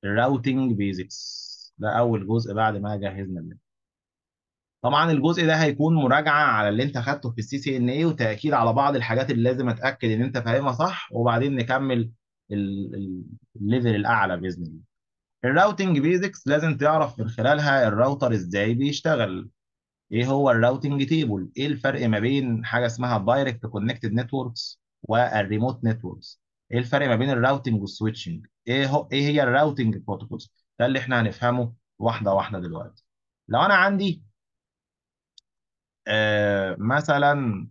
الراوتنج بيزكس ده اول جزء بعد ما جهزنا الليل. طبعا الجزء ده هيكون مراجعه على اللي انت خدته في السي سي ان اي وتاكيد على بعض الحاجات اللي لازم اتاكد ان انت فاهمها صح وبعدين نكمل ال- ال- الليفل الاعلى باذن الله الراوتنج بيزكس لازم تعرف من خلالها الراوتر ازاي بيشتغل ايه هو الراوتنج تيبل ايه الفرق ما بين حاجه اسمها دايركت كونكتد نتوركس والريموت نتوركس ايه الفرق ما بين الراوتنج والسويتشنج ايه هو ايه هي الراوتنج بروتوكولز ده اللي احنا هنفهمه واحده واحده دلوقتي لو انا عندي آه مثلا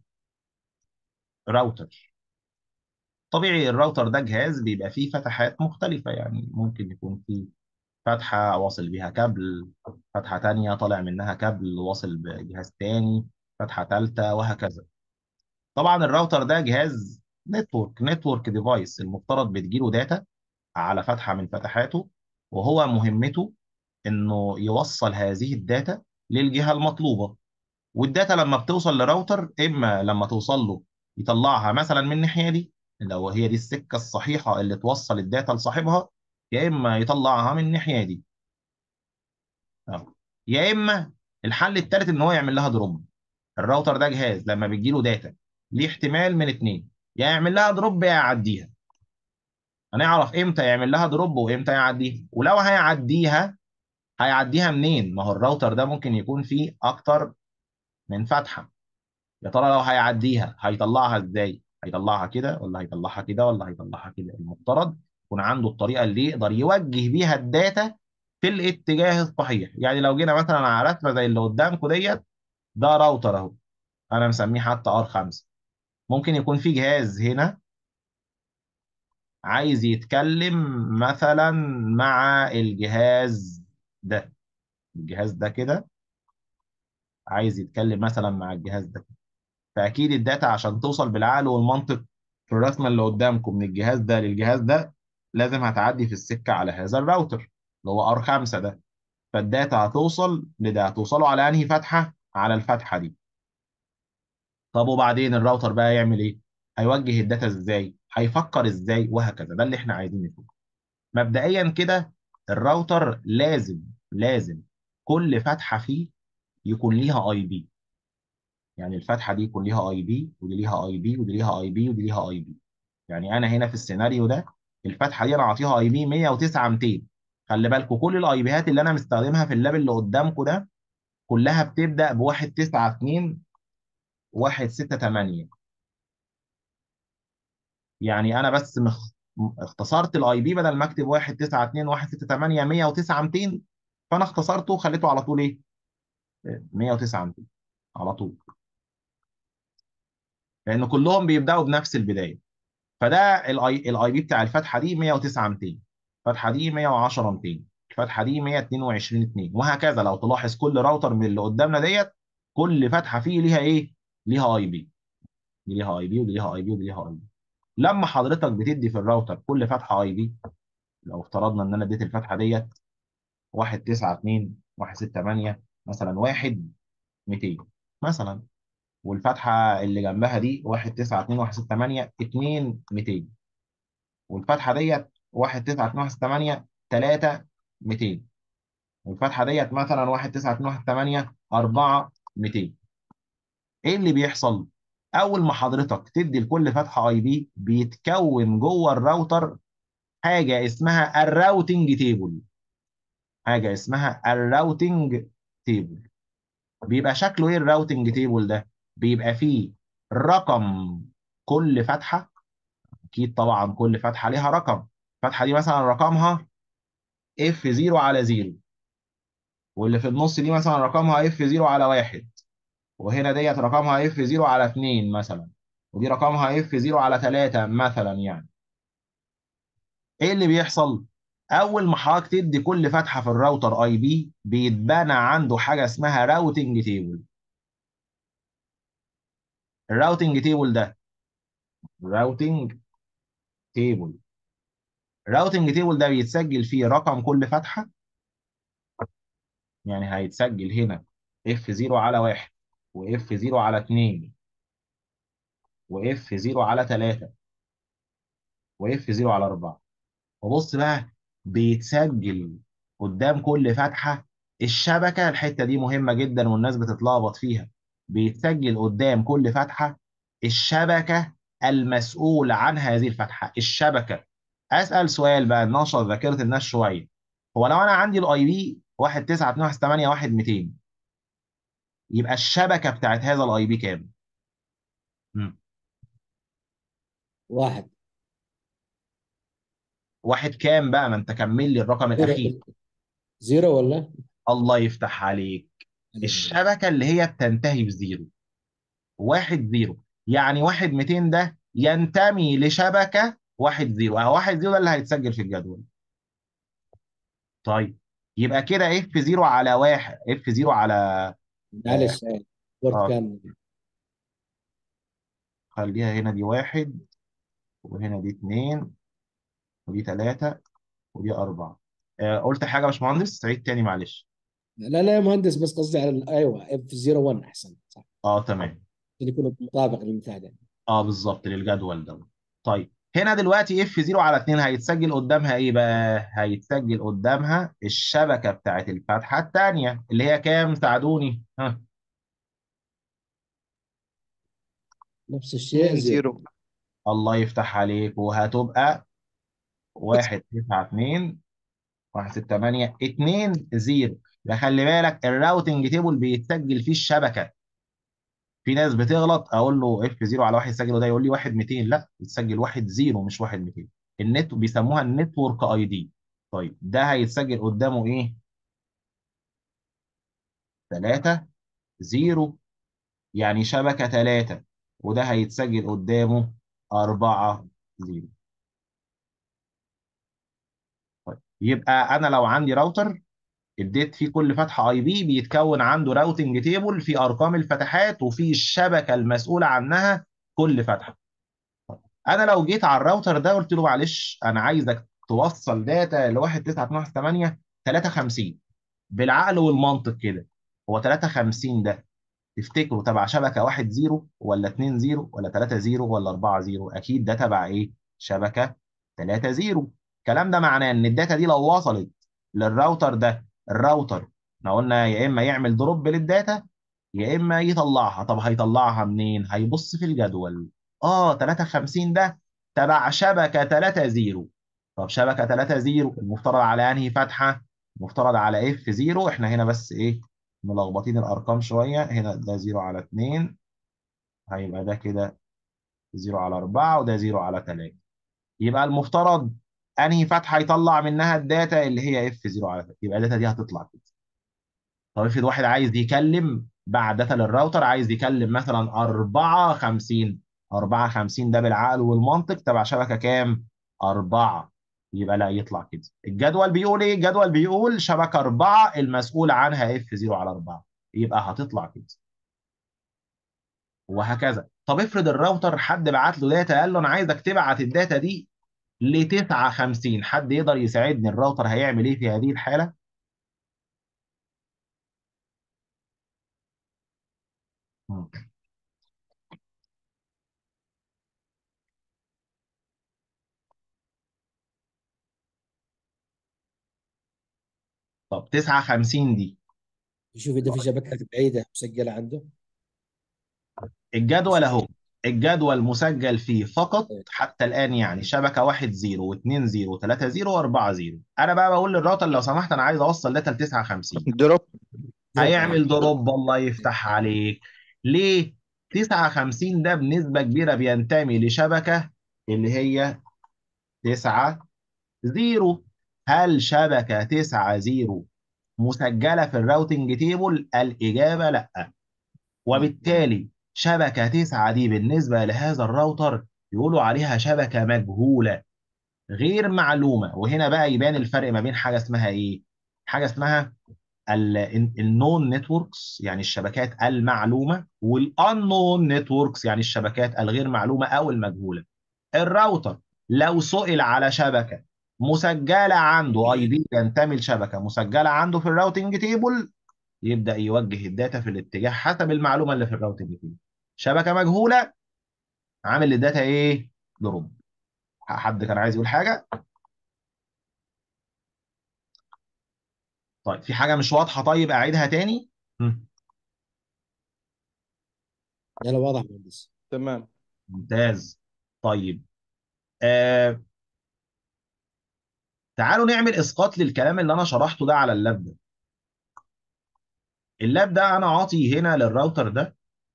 راوتر طبيعي الراوتر ده جهاز بيبقى فيه فتحات مختلفة يعني ممكن يكون فيه فتحة واصل بيها كابل فتحة تانية طالع منها كابل واصل بجهاز تاني فتحة تالتة وهكذا طبعا الراوتر ده جهاز نتورك نتورك ديفايس المفترض بتجيله داتا على فتحة من فتحاته وهو مهمته انه يوصل هذه الداتا للجهة المطلوبة والداتا لما بتوصل لراوتر اما لما توصل له يطلعها مثلا من الناحيه دي لو هي دي السكه الصحيحه اللي توصل الداتا لصاحبها يا اما يطلعها من الناحيه دي أهو. يا اما الحل الثالث ان هو يعمل لها دروب الراوتر ده جهاز لما بتجيله داتا ليه احتمال من اتنين يا يعمل لها دروب يا يعديها هنعرف امتى يعمل لها دروب وامتى يعديها ولو هيعديها هيعديها منين ما هو الراوتر ده ممكن يكون فيه اكتر من فتحه يا ترى لو هيعديها هيطلعها ازاي؟ هيطلعها كده ولا هيطلعها كده ولا هيطلعها كده؟ المفترض يكون عنده الطريقه اللي يقدر يوجه بيها الداتا في الاتجاه الصحيح، يعني لو جينا مثلا على رسمه زي اللي قدامكم ديت ده راوتر اهو انا مسميه حتى ار 5 ممكن يكون في جهاز هنا عايز يتكلم مثلا مع الجهاز ده الجهاز ده كده عايز يتكلم مثلا مع الجهاز ده فاكيد الداتا عشان توصل بالعقل والمنطق في الرسمه اللي قدامكم من الجهاز ده للجهاز ده لازم هتعدي في السكه على هذا الراوتر اللي هو ار 5 ده فالداتا هتوصل لده هتوصله على انهي فتحه على الفتحه دي طب وبعدين الراوتر بقى يعمل ايه هيوجه الداتا ازاي هيفكر ازاي وهكذا ده اللي احنا عايزين نشوفه مبدئيا كده الراوتر لازم لازم كل فتحه فيه يكون ليها اي بي يعني الفتحه دي يكون ليها اي بي ودي ليها اي بي ودي ليها اي بي ودي ليها اي بي يعني انا هنا في السيناريو ده الفتحه دي انا اعطيها اي بي 109 200 خلي بالكم كل الاي بيات اللي انا مستخدمها في اللاب اللي قدامكم ده كلها بتبدا ب 192 168 يعني انا بس مخ... اختصرت الاي بي بدل ما اكتب 192 168 109 200 فانا اختصرته وخليته على طول ايه 109 200 على طول لان كلهم بيبداوا بنفس البدايه فده الاي الاي بي بتاع الفتحه دي 109 200 الفتحه دي 110 200 الفتحه دي 122 2 وهكذا لو تلاحظ كل راوتر من اللي قدامنا ديت كل فتحه فيه ليها ايه ليها اي بي دي ليها اي بي ودي ليها اي بي ودي ليها اي بي لما حضرتك بتدي في الراوتر كل فتحه اي بي لو افترضنا ان انا اديت الفتحه ديت 1 9 2 1 6 8 مثلا 1 200 مثلا والفتحه اللي جنبها دي 1 9 2 1 6 8 2 200 والفتحه ديت 1 9 2 1 6 8 3 200 والفتحه ديت مثلا 1 9 2 1 8 4 200 ايه اللي بيحصل اول ما حضرتك تدي لكل فتحه اي بي بيتكون جوه الراوتر حاجه اسمها الراوتنج تيبل حاجه اسمها الراوتنج تيبل بيبقى شكله ايه الراوتنج تيبل ده بيبقى فيه رقم كل فتحه اكيد طبعا كل فتحه ليها رقم الفتحه دي مثلا رقمها اف 0 على 0 واللي في النص دي مثلا رقمها اف 0 على 1 وهنا ديت رقمها اف 0 على 2 مثلا ودي رقمها اف 0 على 3 مثلا يعني ايه اللي بيحصل اول ما حضرتك تدي كل فتحه في الراوتر اي بي بيتبنى عنده حاجه اسمها راوتنج تيبل الراوتنج تيبل ده راوتنج تيبل الراوتنج تيبل ده بيتسجل فيه رقم كل فتحه يعني هيتسجل هنا اف 0 على 1 واف 0 على 2 واف 0 على 3 واف 0 على 4 وبص بقى بيتسجل قدام كل فتحة الشبكة الحتة دي مهمة جدا والناس بتتلخبط فيها بيتسجل قدام كل فتحة الشبكة المسؤول عن هذه الفتحة الشبكة أسأل سؤال بقى نشط ذاكرة الناس شوية هو لو أنا عندي الاي بي 1 9 2 8 1 200 يبقى الشبكة بتاعت هذا الاي بي كام؟ مم. واحد واحد كام بقى ما انت كمل لي الرقم الاخير زيرو زيرو ولا الله يفتح عليك الشبكة اللي هي بتنتهي بزيرو واحد زيرو يعني واحد 200 ده ينتمي لشبكة واحد زيرو اهو واحد زيرو ده اللي هيتسجل في الجدول طيب يبقى كده اف زيرو على واحد اف زيرو على اه معلش آه، وورد آه، كان خليها هنا دي واحد وهنا دي اتنين ودي تلاتة ودي أربعة آه قلت حاجة يا باشمهندس عيد تاني معلش لا لا يا مهندس بس قصدي على ال- ايوه اف 01 احسن صح اه تمام عشان يكون مطابق للبتاع ده اه بالظبط للجدول ده طيب هنا دلوقتي اف 0 على 2 هيتسجل قدامها ايه بقى هيتسجل قدامها الشبكه بتاعت الفتحه الثانيه اللي هي كام ساعدوني ها نفس الشيء 2 زيرو 0 الله يفتح عليك وهتبقى 1 9 2 1 6 8 2 0 ده خلي بالك الراوتنج تيبل بيتسجل فيه الشبكه في ناس بتغلط اقول له اف 0 على 1 سجله ده يقول لي 1 200 لا بتسجل 1 0 مش 1 200 النت بيسموها النتورك اي دي طيب ده هيتسجل قدامه ايه 3 0 يعني شبكه 3 وده هيتسجل قدامه 4 0 طيب يبقى انا لو عندي راوتر اديت فيه كل فتحه اي بي بيتكون عنده راوتنج تيبل في ارقام الفتحات وفي الشبكه المسؤوله عنها كل فتحه انا لو جيت على الراوتر ده قلت له معلش انا عايزك توصل داتا ل 1 9 2 8 53 بالعقل والمنطق كده هو 53 ده تفتكروا تبع شبكه 1 0 ولا 2 0 ولا 3 0 ولا 4 0 اكيد ده تبع ايه شبكه 3 0 الكلام ده معناه ان الداتا دي لو وصلت للراوتر ده الراوتر احنا قلنا يا اما يعمل دروب للداتا يا اما يطلعها طب هيطلعها منين هيبص في الجدول اه 53 ده تبع شبكه 3 0 طب شبكه 3 0 المفترض على انهي فتحه المفترض على اف 0 احنا هنا بس ايه ملخبطين الارقام شويه هنا ده 0 على 2 هيبقى ده كده 0 على 4 وده 0 على 3 يبقى المفترض انهي فتحه يطلع منها الداتا اللي هي اف 0 على 3 يبقى الداتا دي هتطلع كده طب افرض واحد عايز يكلم بعد داتا للراوتر عايز يكلم مثلا 54 54 ده بالعقل والمنطق تبع شبكه كام؟ 4 يبقى لا يطلع كده الجدول بيقول ايه؟ الجدول بيقول شبكه 4 المسؤول عنها اف 0 على 4 يبقى هتطلع كده وهكذا طب افرض الراوتر حد بعت له داتا قال له انا عايزك تبعت الداتا دي ل 59 حد يقدر يساعدني الراوتر هيعمل ايه في هذه الحاله؟ مم. طب 59 دي يشوف اذا في شبكات بعيده مسجله عنده الجدول اهو الجدول مسجل فيه فقط طيب. حتى الان يعني شبكه 1 0 و2 0 و3 0 و4 0 انا بقى بقول للراوتر لو سمحت انا عايز اوصل داتا ل 59 دروب هيعمل دروب الله يفتح عليك ليه 59 ده بنسبه كبيره بينتمي لشبكه اللي هي 9 0 هل شبكه 9 0 مسجله في الراوتنج تيبل الاجابه لا وبالتالي شبكة 9 دي بالنسبة لهذا الراوتر يقولوا عليها شبكة مجهولة غير معلومة وهنا بقى يبان الفرق ما بين حاجة اسمها ايه؟ حاجة اسمها النون نتوركس يعني الشبكات المعلومة والانون نتوركس يعني الشبكات الغير معلومة او المجهولة الراوتر لو سئل على شبكة مسجلة عنده اي بي ينتمي لشبكة مسجلة عنده في الراوتنج تيبل يبدأ يوجه الداتا في الاتجاه حسب المعلومة اللي في الراوتنج تيبل شبكة مجهولة عامل الداتا ايه دروب حد كان عايز يقول حاجة طيب في حاجه مش واضحه طيب اعيدها تاني مم. لا لا واضح مهندس تمام ممتاز طيب آه تعالوا نعمل اسقاط للكلام اللي انا شرحته ده على اللاب ده اللاب ده انا عاطي هنا للراوتر ده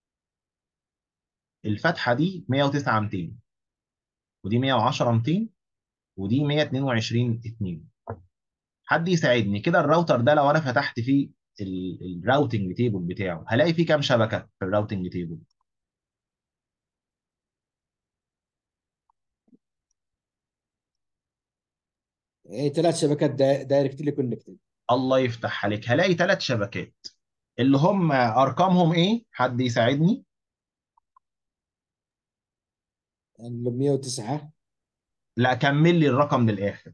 الفتحه دي 109 200 ودي 110 200 ودي 122 2 حد يساعدني كده الراوتر ده لو انا فتحت فيه ال- الراوتنج تيبل بتاعه هلاقي فيه كام شبكه في الراوتنج تيبل ايه ثلاث شبكات دايركتلي كونكتد الله يفتح عليك هلاقي ثلاث شبكات اللي هم ارقامهم ايه حد يساعدني ال 109 لا كمل لي الرقم للاخر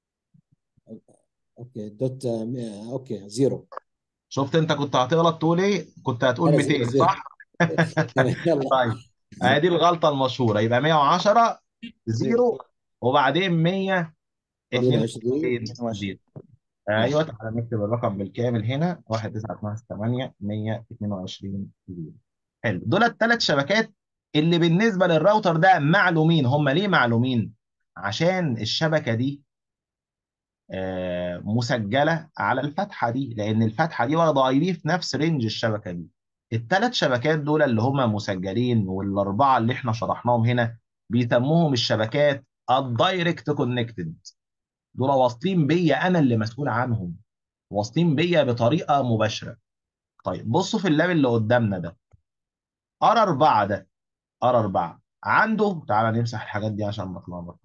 اوكي دوت آه، اوكي زيرو شفت انت كنت هتغلط تقول ايه كنت هتقول لا 200 زيرو زيرو صح تمام يلا طيب ادي الغلطه المشهوره يبقى 110 زيرو زيرو وبعدين 122 22 زيرو ماشي ايوه تعالى نكتب الرقم بالكامل هنا 1 9 2 8 122 زيرو حلو دول الثلاث شبكات اللي بالنسبه للراوتر ده معلومين هم ليه معلومين عشان الشبكه دي آه، مسجله على الفتحه دي لان الفتحه دي واخده اي بي في نفس رينج الشبكه دي الثلاث شبكات دول اللي هم مسجلين والاربعه اللي احنا شرحناهم هنا بيسموهم الشبكات الدايركت كونكتد دول واصلين بيا انا اللي مسؤول عنهم واصلين بيا بطريقه مباشره طيب بصوا في اللاب اللي قدامنا ده ار 4 ده ار 4 عنده تعالى نمسح الحاجات دي عشان ما اتلخبط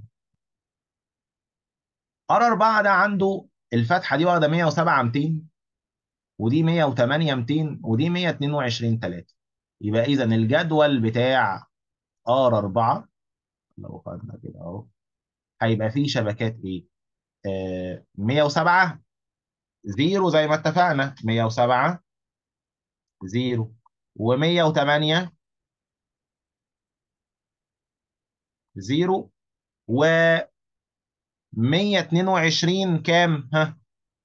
ار 4 ده عنده الفتحه دي واخده 107 200 ودي 108 200 ودي 122 3 يبقى اذا الجدول بتاع ار 4 لو خدنا كده اهو هيبقى فيه شبكات ايه؟ آه 107 زيرو زي ما اتفقنا 107 زيرو و108 زيرو و 122 كام؟ ها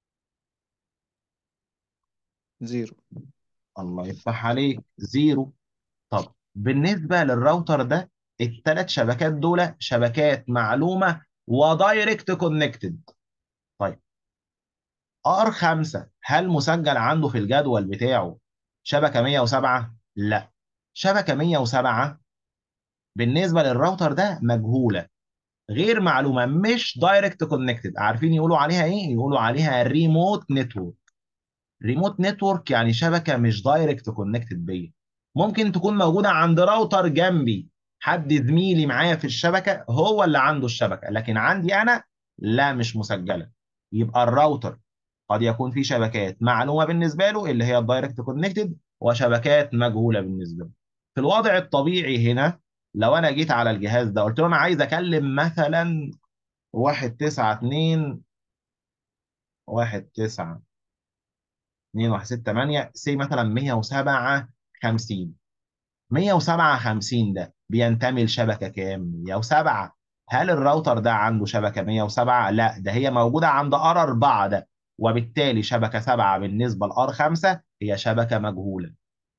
زيرو الله يفتح عليك زيرو طب بالنسبة للراوتر ده الثلاث شبكات دول شبكات معلومة ودايركت كونكتد طيب ار 5 هل مسجل عنده في الجدول بتاعه شبكة 107 لا شبكة 107 بالنسبة للراوتر ده مجهولة غير معلومة مش دايركت كونكتد عارفين يقولوا عليها ايه يقولوا عليها ريموت نتورك ريموت نتورك يعني شبكه مش دايركت كونكتد بيا ممكن تكون موجوده عند راوتر جنبي حد زميلي معايا في الشبكه هو اللي عنده الشبكه لكن عندي انا لا مش مسجله يبقى الراوتر قد يكون في شبكات معلومه بالنسبه له اللي هي الدايركت كونكتد وشبكات مجهوله بالنسبه له في الوضع الطبيعي هنا لو انا جيت على الجهاز ده قلت له انا عايز اكلم مثلا 1 9 2 1 9 2 1 6 8 سي مثلا 107 50 107 50 ده بينتمي لشبكه كام 107 هل الراوتر ده عنده شبكه 107 لا ده هي موجوده عند ار 4 ده وبالتالي شبكه 7 بالنسبه لار 5 هي شبكه مجهوله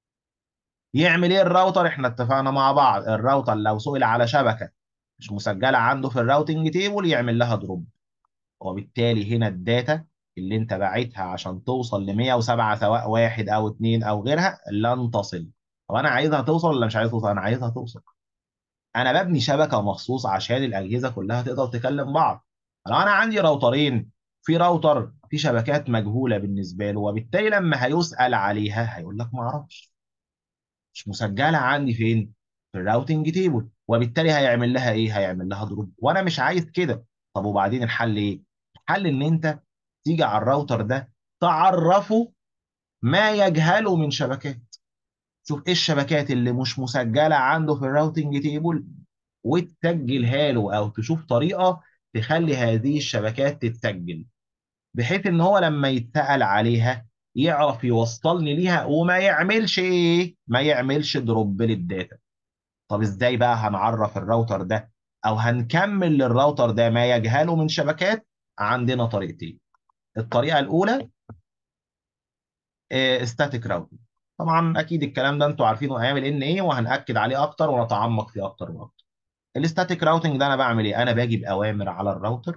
يعمل ايه الراوتر احنا اتفقنا مع بعض الراوتر لو سئل على شبكه مش مسجله عنده في الراوتنج تيبل يعمل لها دروب وبالتالي هنا الداتا اللي انت باعتها عشان توصل ل 107 سواء واحد او اتنين او غيرها لن تصل طب انا عايزها توصل ولا مش عايزها توصل انا عايزها توصل انا ببني شبكه مخصوص عشان الاجهزه كلها تقدر تكلم بعض لو انا عندي راوترين في راوتر في شبكات مجهوله بالنسبه له وبالتالي لما هيسال عليها هيقول لك ما اعرفش مش مسجله عندي فين في الراوتنج تيبل وبالتالي هيعمل لها ايه هيعمل لها دروب وانا مش عايز كده طب وبعدين الحل ايه الحل ان انت تيجي على الراوتر ده تعرفه ما يجهله من شبكات شوف ايه الشبكات اللي مش مسجله عنده في الراوتنج تيبل وتسجلها له او تشوف طريقه تخلي هذه الشبكات تتسجل بحيث ان هو لما يتسأل عليها يعرف يوصلني ليها وما يعملش ايه ما يعملش دروب للداتا طب ازاي بقى هنعرف الراوتر ده او هنكمل للراوتر ده ما يجهله من شبكات عندنا طريقتين الطريقه الاولى ستاتيك راوتنج طبعا اكيد الكلام ده انتوا عارفينه ايام الان ايه وهنأكد عليه اكتر ونتعمق فيه اكتر واكتر الستاتيك راوتنج ده انا بعمل ايه انا باجي باوامر على الراوتر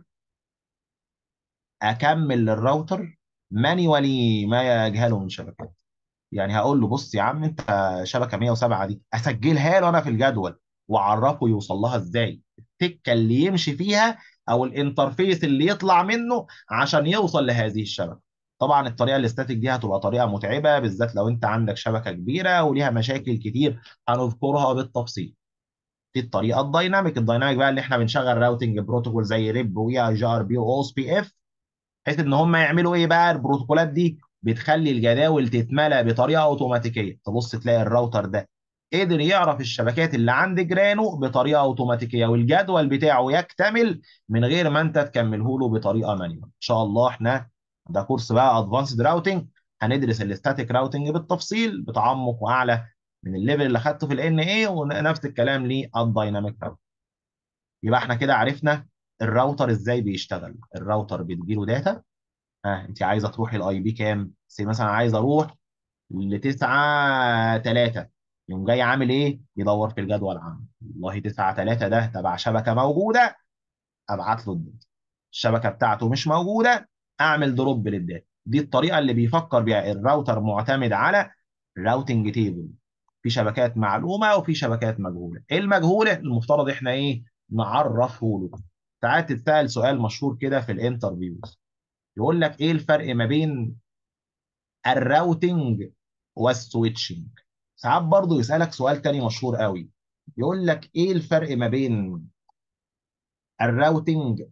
اكمل للراوتر مانيوالي ما يجهله من شبكات يعني هقول له بص يا عم انت شبكه 107 دي اسجلها له انا في الجدول واعرفه يوصل لها ازاي التكه اللي يمشي فيها او الانترفيس اللي يطلع منه عشان يوصل لهذه الشبكه طبعا الطريقه الاستاتيك دي هتبقى طريقه متعبه بالذات لو انت عندك شبكه كبيره وليها مشاكل كتير هنذكرها بالتفصيل دي الطريقه الدايناميك الدايناميك بقى اللي احنا بنشغل راوتنج بروتوكول زي ريب ويا جي ار بي واو اس بي اف بحيث ان هم يعملوا ايه بقى البروتوكولات دي بتخلي الجداول تتملى بطريقه اوتوماتيكيه تبص تلاقي الراوتر ده قدر يعرف الشبكات اللي عند جيرانه بطريقه اوتوماتيكيه والجدول بتاعه يكتمل من غير ما انت تكمله له بطريقه مانيوال ان شاء الله احنا ده كورس بقى ادفانسد راوتنج هندرس الاستاتيك راوتنج بالتفصيل بتعمق واعلى من الليفل اللي خدته في الان اي ونفس الكلام للدايناميك راوتنج يبقى احنا كده عرفنا الراوتر ازاي بيشتغل الراوتر بتجيله داتا ها انت عايزه تروحي الاي بي كام سي مثلا عايز اروح ل 9 3 يقوم جاي عامل ايه يدور في الجدول عنه والله 9 3 ده تبع شبكه موجوده ابعت له الداتا الشبكه بتاعته مش موجوده اعمل دروب للداتا دي الطريقه اللي بيفكر بيها الراوتر معتمد على راوتنج تيبل في شبكات معلومه وفي شبكات مجهوله المجهوله المفترض احنا ايه نعرفه له ساعات تتسال سؤال مشهور كده في الانترفيوز يقول لك ايه الفرق ما بين الراوتنج والسويتشنج ساعات برضو يسألك سؤال تاني مشهور قوي يقول لك ايه الفرق ما بين الراوتنج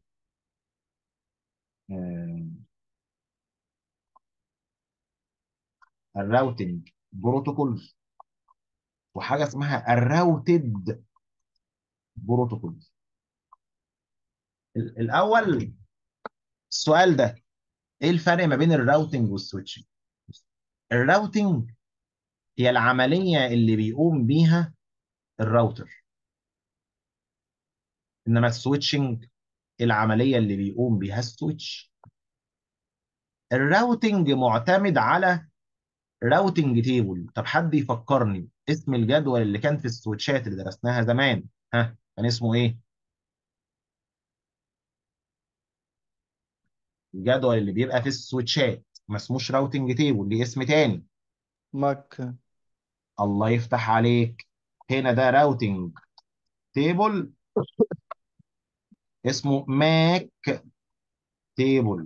آه، الراوتنج بروتوكول وحاجه اسمها الراوتد بروتوكول الاول السؤال ده ايه الفرق ما بين الراوتنج والسويتشنج الراوتنج هي العمليه اللي بيقوم بيها الراوتر انما السويتشنج العمليه اللي بيقوم بيها السويتش الراوتنج معتمد على راوتنج تيبل طب حد يفكرني اسم الجدول اللي كان في السويتشات اللي درسناها زمان ها كان اسمه ايه الجدول اللي بيبقى في السويتشات ما اسموش راوتنج تيبل ليه اسم تاني ماك الله يفتح عليك هنا ده راوتنج تيبل اسمه ماك تيبل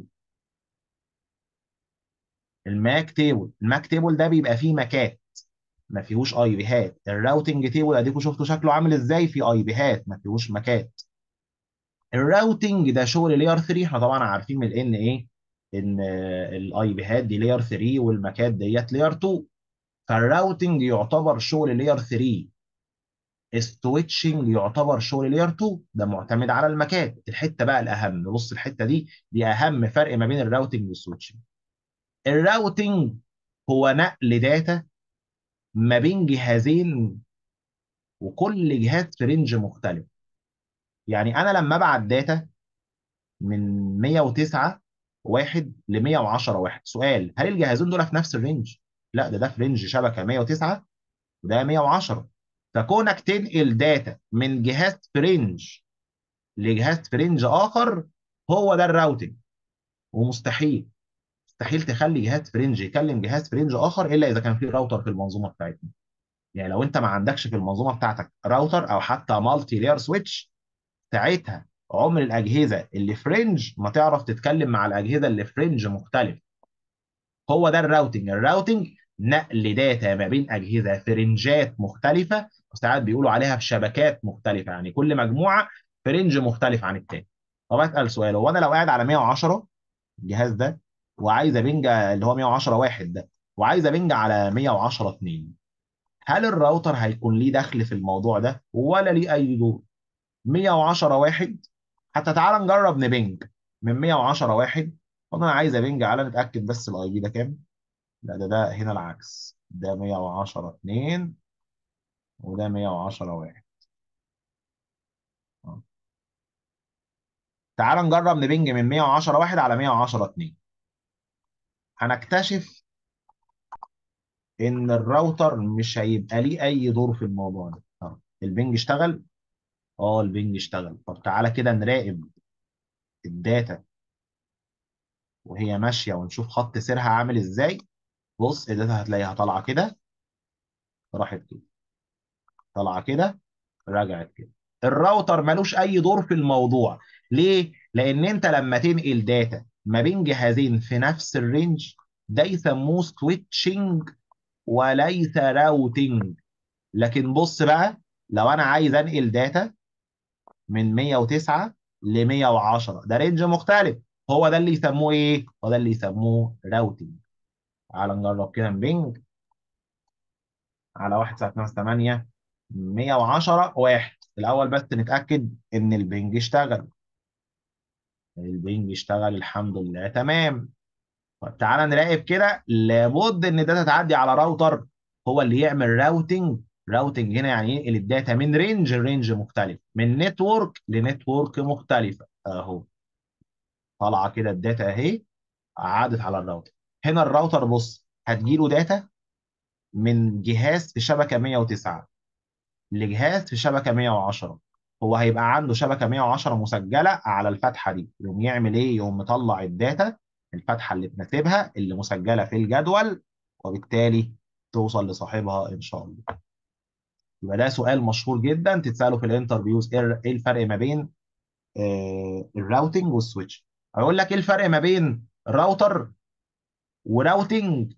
الماك تيبل الماك تيبل ده بيبقى فيه ماكات ما فيهوش اي بيهات الراوتنج تيبل اديكم شفتوا شكله عامل ازاي في اي بيهات ما فيهوش ماكات الراوتنج ده شغل لاير 3 احنا طبعا عارفين من ان ايه ان الاي بيهات دي لاير 3 والماكات ديت لاير 2 فالراوتنج يعتبر شغل لاير 3 السويتشنج يعتبر شغل لاير 2 ده معتمد على الماكات الحته بقى الاهم بص الحته دي دي اهم فرق ما بين الراوتنج والسويتشنج الراوتنج هو نقل داتا ما بين جهازين وكل جهاز في رينج مختلف يعني انا لما ابعت داتا من 109 واحد ل 110 واحد سؤال هل الجهازين دول في نفس الرينج لا ده ده في رينج شبكه 109 وده 110 فكونك تنقل داتا من جهاز في رينج لجهاز في رينج اخر هو ده الراوتنج ومستحيل مستحيل تخلي جهاز في رينج يكلم جهاز في رينج اخر الا اذا كان في راوتر في المنظومه بتاعتنا يعني لو انت ما عندكش في المنظومه بتاعتك راوتر او حتى مالتي لاير سويتش ساعتها عمر الاجهزه اللي في رينج ما تعرف تتكلم مع الاجهزه اللي في رينج مختلف هو ده الراوتنج الراوتنج نقل داتا ما بين اجهزه في رينجات مختلفه وساعات بيقولوا عليها في شبكات مختلفه يعني كل مجموعه في رينج مختلف عن التاني طب اسال سؤال هو انا لو قاعد على 110 الجهاز ده وعايز ابنج اللي هو 110 واحد ده وعايز ابنج على 110 2 هل الراوتر هيكون ليه دخل في الموضوع ده ولا ليه اي دور 110 واحد حتى تعال نجرب نبنج من 110 واحد طب انا عايز ابنج على نتاكد بس الاي بي ده كام لا ده ده هنا العكس ده 110 2 وده 110 واحد آه. تعال نجرب نبنج من 110 واحد على 110 2 هنكتشف ان الراوتر مش هيبقى ليه اي دور في الموضوع ده أهو. البنج اشتغل اه البنج اشتغل طب تعالى كده نراقب الداتا وهي ماشيه ونشوف خط سيرها عامل ازاي بص الداتا هتلاقيها طالعه كده راحت كده طالعه كده رجعت كده الراوتر ملوش اي دور في الموضوع ليه لان انت لما تنقل داتا ما بين جهازين في نفس الرينج ده يسموه سويتشنج وليس راوتنج لكن بص بقى لو انا عايز انقل داتا من 109 ل 110 ده رينج مختلف هو ده اللي يسموه ايه هو ده اللي يسموه راوتنج تعال نجرب كده بينج على 1.8 110 واحد الاول بس نتاكد ان البنج اشتغل البنج اشتغل الحمد لله تمام طب تعالى نراقب كده لابد ان الداتا تعدي على راوتر هو اللي يعمل راوتنج راوتنج هنا يعني ينقل الداتا من رينج لرينج مختلف من نتورك لنتورك مختلفه اهو طالعه كده الداتا اهي عادت على الراوتر هنا الراوتر بص هتجيله داتا من جهاز في شبكه 109 لجهاز في شبكه 110 هو هيبقى عنده شبكه 110 مسجله على الفتحه دي يقوم يعمل ايه يقوم مطلع الداتا الفتحه اللي تناسبها اللي مسجله في الجدول وبالتالي توصل لصاحبها ان شاء الله يبقى ده سؤال مشهور جدا تتساله في الانترفيوز ايه إيه الفرق ما بين آه الراوتنج والسويتش هيقول لك ايه الفرق ما بين راوتر وراوتنج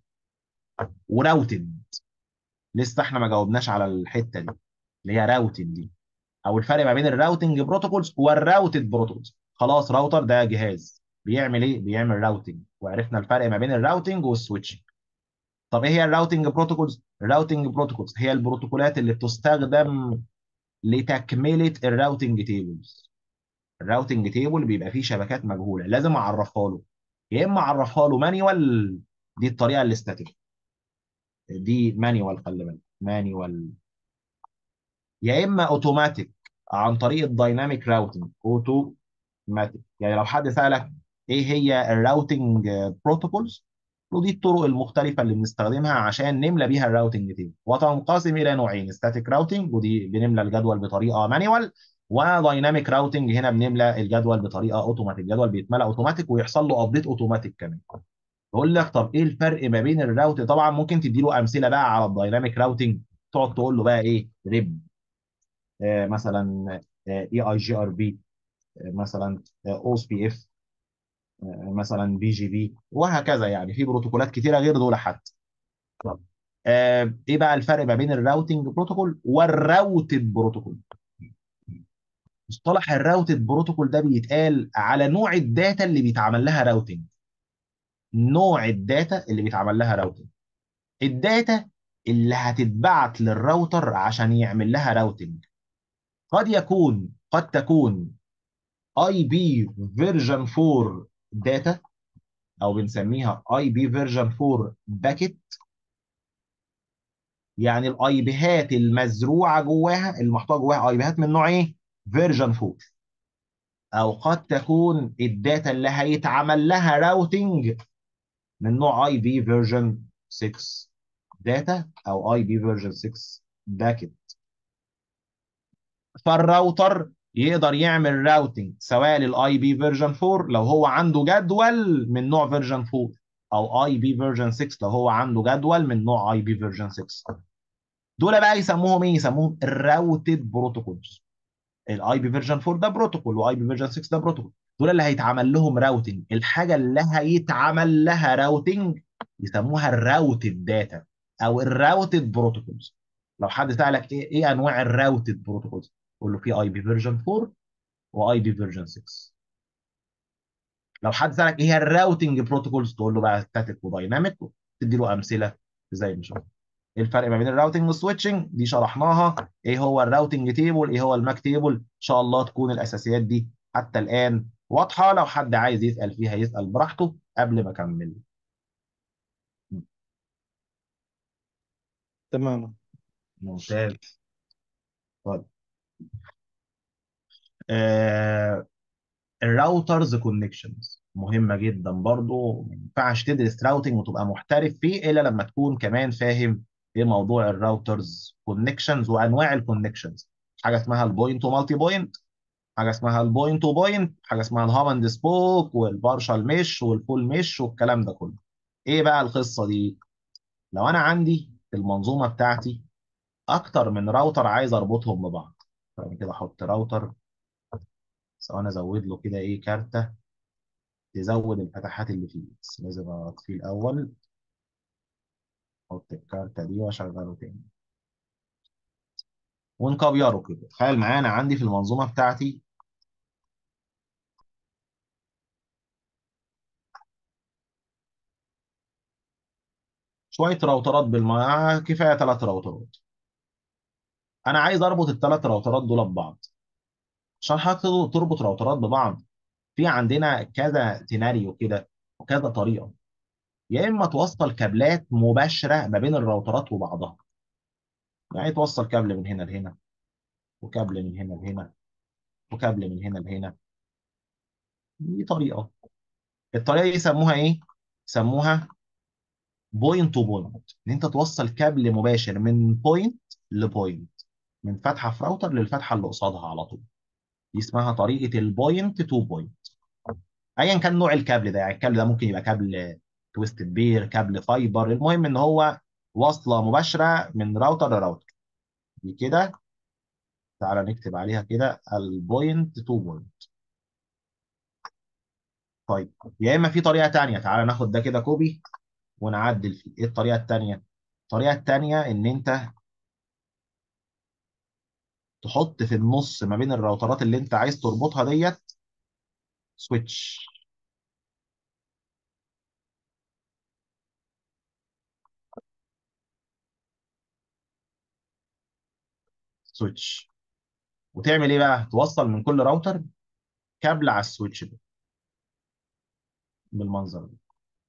وراوتد لسه احنا ما جاوبناش على الحته دي اللي هي راوتد دي او الفرق ما بين الراوتنج بروتوكولز والراوتد بروتوكولز خلاص راوتر ده جهاز بيعمل ايه بيعمل راوتنج وعرفنا الفرق ما بين الراوتنج والسويتشنج طب ايه هي الراوتنج بروتوكولز الراوتنج بروتوكولز هي البروتوكولات اللي بتستخدم لتكمله الراوتنج تيبلز الراوتنج تيبل بيبقى فيه شبكات مجهوله لازم اعرفها له يا اما اعرفها له مانيوال دي الطريقه الاستاتيك دي مانيوال خلي بالك مانيوال يا اما اوتوماتيك عن طريق الدايناميك راوتنج اوتوماتيك يعني لو حد سالك ايه هي الراوتنج بروتوكولز ودي الطرق المختلفه اللي بنستخدمها عشان نملى بيها الراوتنج تيبل وتنقسم الى نوعين ستاتيك راوتنج ودي بنملى الجدول بطريقه مانيوال ودايناميك راوتنج هنا بنملى الجدول بطريقه اوتوماتيك الجدول بيتملى اوتوماتيك ويحصل له ابديت اوتوماتيك كمان بقول لك طب ايه الفرق ما بين الراوت طبعا ممكن تدي له امثله بقى على الدايناميك راوتنج تقعد تقول له بقى ايه ريب آه مثلا اي اي جي ار بي مثلا او اس بي اف مثلا بي جي بي وهكذا يعني في بروتوكولات كتيره غير دول حتى طب آه ايه بقى الفرق ما بين الراوتنج بروتوكول والراوتد بروتوكول مصطلح الراوتد بروتوكول ده بيتقال على نوع الداتا اللي بيتعمل لها راوتنج نوع الداتا اللي بيتعمل لها راوتنج الداتا اللي هتتبعت للراوتر عشان يعمل لها راوتنج قد يكون قد تكون اي بي فيرجن 4 داتا او بنسميها اي بي فيرجن 4 باكيت يعني الاي بيهات المزروعه جواها المحطوطه جواها اي بيهات من نوع ايه فيرجن 4 او قد تكون الداتا اللي هيتعمل لها راوتنج من نوع اي بي فيرجن 6 داتا او اي بي فيرجن 6 باكيت فالراوتر يقدر يعمل راوتنج سواء للاي بي فيرجن 4 لو هو عنده جدول من نوع فيرجن 4 او اي بي فيرجن 6 لو هو عنده جدول من نوع اي بي فيرجن 6 دول بقى يسموهم ايه يسموهم الراوتد بروتوكولز الاي بي فيرجن 4 ده بروتوكول واي بي فيرجن 6 ده بروتوكول دول اللي هيتعمل لهم راوتنج الحاجه اللي هيتعمل لها راوتنج يسموها الراوتد داتا او الراوتد بروتوكولز لو حد سالك ايه ايه انواع الراوتد بروتوكولز قول له في اي بي فيرجن 4 واي بي فيرجن 6 لو حد سالك ايه هي الراوتنج بروتوكولز تقول له بقى ستاتيك ودايناميك تدي له امثله زي ما شفنا ايه الفرق ما بين الراوتنج والسويتشنج دي شرحناها ايه هو الراوتنج تيبل ايه هو الماك تيبل ان شاء الله تكون الاساسيات دي حتى الان واضحه لو حد عايز يسال فيها يسال براحته قبل ما اكمل تماما ممتاز طيب آه الراوترز كونكشنز مهمه جدا برضو ما ينفعش تدرس راوتنج وتبقى محترف فيه الا لما تكون كمان فاهم ايه موضوع الراوترز كونكشنز وانواع الكونكشنز حاجه اسمها البوينت ومالتي بوينت حاجه اسمها البوينت تو بوينت حاجه اسمها الهاب اند سبوك والبارشال ميش والفول ميش والكلام ده كله ايه بقى القصه دي لو انا عندي في المنظومه بتاعتي اكتر من راوتر عايز اربطهم ببعض يعني كده احط راوتر سواء انا ازود له كده ايه كارته تزود الفتحات اللي فيه بس لازم اطفيه الاول احط الكارته دي واشغله تاني ونكبيره كده تخيل معايا انا عندي في المنظومه بتاعتي شويه راوترات بالمعنى كفايه ثلاث راوترات انا عايز اربط الثلاث راوترات دول ببعض عشان حضرتك تربط راوترات ببعض في عندنا كذا سيناريو كده وكذا طريقه يا اما توصل كابلات مباشره ما بين الراوترات وبعضها يعني توصل كابل من هنا لهنا وكابل من هنا لهنا وكابل من هنا لهنا دي طريقه الطريقه دي يسموها ايه يسموها بوينت تو بوينت ان انت توصل كابل مباشر من بوينت لبوينت من فتحه في راوتر للفتحه اللي قصادها على طول دي اسمها طريقه البوينت تو بوينت ايا كان نوع الكابل ده يعني الكابل ده ممكن يبقى كابل تويستد بير كابل فايبر المهم ان هو واصله مباشره من راوتر لراوتر دي كده تعالى نكتب عليها كده البوينت تو بوينت طيب يا اما في طريقه تانية تعالى ناخد ده كده كوبي ونعدل فيه ايه الطريقه التانية الطريقه التانية ان انت تحط في النص ما بين الراوترات اللي انت عايز تربطها ديت سويتش سويتش وتعمل ايه بقى توصل من كل راوتر كابل على السويتش ده بالمنظر ده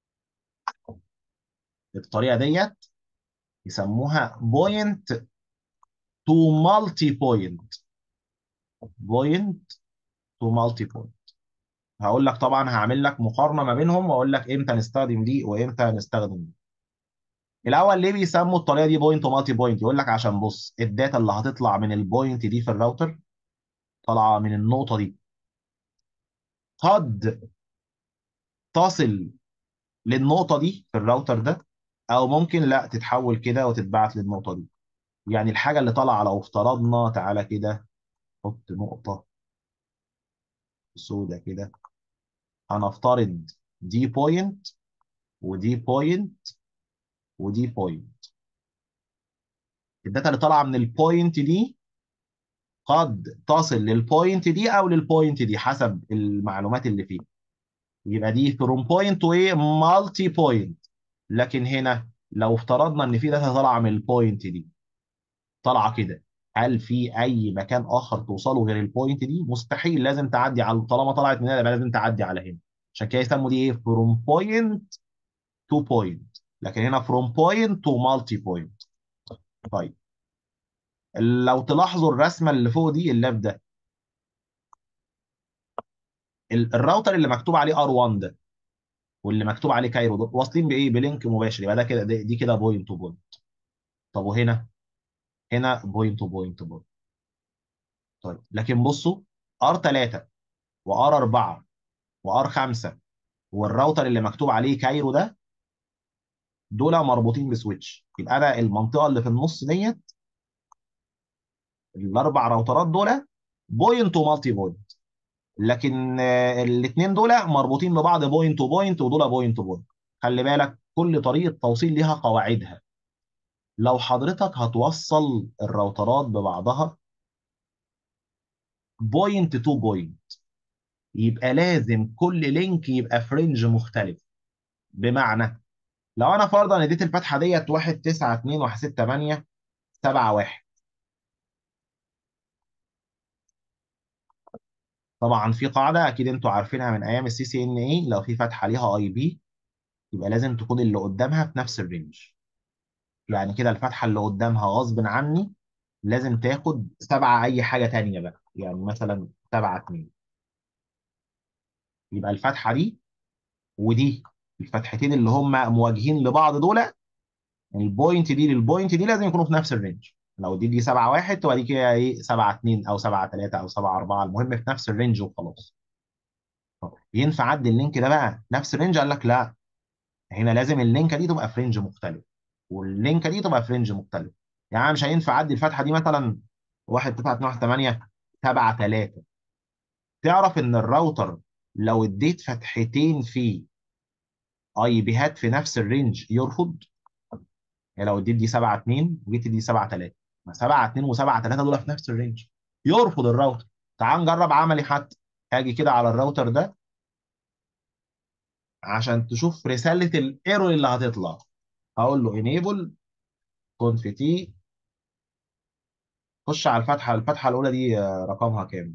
الطريقه ديت يسموها بوينت تو مالتي بوينت بوينت تو مالتي بوينت هقول لك طبعا هعمل لك مقارنه ما بينهم واقول لك امتى نستخدم دي وامتى نستخدم دي الاول ليه بيسموا الطريقه دي بوينت ومالتي بوينت يقول لك عشان بص الداتا اللي هتطلع من البوينت دي في الراوتر طالعه من النقطه دي قد تصل للنقطه دي في الراوتر ده او ممكن لا تتحول كده وتتبعت للنقطه دي يعني الحاجه اللي طالعه لو افترضنا تعالى كده حط نقطه سودة كده هنفترض دي بوينت ودي بوينت ودي بوينت الداتا اللي طالعه من البوينت دي قد تصل للبوينت دي او للبوينت دي حسب المعلومات اللي فيه يبقى دي فروم بوينت تو ايه مالتي بوينت لكن هنا لو افترضنا ان في داتا طالعه من البوينت دي طالعه كده هل في اي مكان اخر توصله غير البوينت دي مستحيل لازم تعدي على طالما طلعت من هنا يبقى لازم تعدي على هنا عشان كده يسموا دي ايه فروم بوينت تو بوينت لكن هنا فروم بوينت تو مالتي بوينت طيب لو تلاحظوا الرسمه اللي فوق دي اللاب ده ال- الراوتر اللي مكتوب عليه ار1 ده واللي مكتوب عليه كايرو ده واصلين بايه بلينك مباشر يبقى ده كده دي دي كده بوينت تو بوينت طب وهنا هنا بوينت تو بوينت برضه طيب لكن بصوا ار3 وار4 وار5 والراوتر اللي مكتوب عليه كايرو ده دول مربوطين بسويتش يبقى انا المنطقه اللي في النص ديت الاربع راوترات دول بوينت ومالتي بوينت لكن الاثنين دول مربوطين ببعض بوينت تو بوينت ودول بوينت تو بوينت خلي بالك كل طريقه توصيل ليها قواعدها لو حضرتك هتوصل الراوترات ببعضها بوينت تو بوينت يبقى لازم كل لينك يبقى في رينج مختلف بمعنى لو انا فرضا اديت الفتحه ديت 1 9 2 1 6 8 7 1 طبعا في قاعده اكيد انتوا عارفينها من ايام السي سي ان اي لو في فتحه ليها اي بي يبقى لازم تكون اللي قدامها في نفس الرينج يعني كده الفتحه اللي قدامها غصب عني لازم تاخد سبعة اي حاجه تانية بقى يعني مثلا 7 2 يبقى الفتحه دي ودي الفتحتين اللي هم مواجهين لبعض دول البوينت دي للبوينت دي لازم يكونوا في نفس الرينج لو دي دي 7 1 تبقى دي كده ايه 7 2 او 7 3 او 7 4 المهم في نفس الرينج وخلاص طب ينفع اعدي اللينك ده بقى نفس الرينج قال لك لا هنا لازم اللينكه دي تبقى في رينج مختلف واللينكه دي تبقى في رينج مختلف يعني أنا مش هينفع اعدي الفتحه دي مثلا 1 9 2 1 8 7 3 تعرف ان الراوتر لو اديت فتحتين فيه اي بيهات في نفس الرينج يرفض يعني لو اديت دي 7 2 وجيت دي 7 3 ما 7 2 و7 3 دول في نفس الرينج يرفض الراوتر تعال نجرب عملي حتى هاجي كده على الراوتر ده عشان تشوف رساله الايرور اللي هتطلع هقول له enable conf t خش على الفتحه الفتحه الاولى دي آه، رقمها كام؟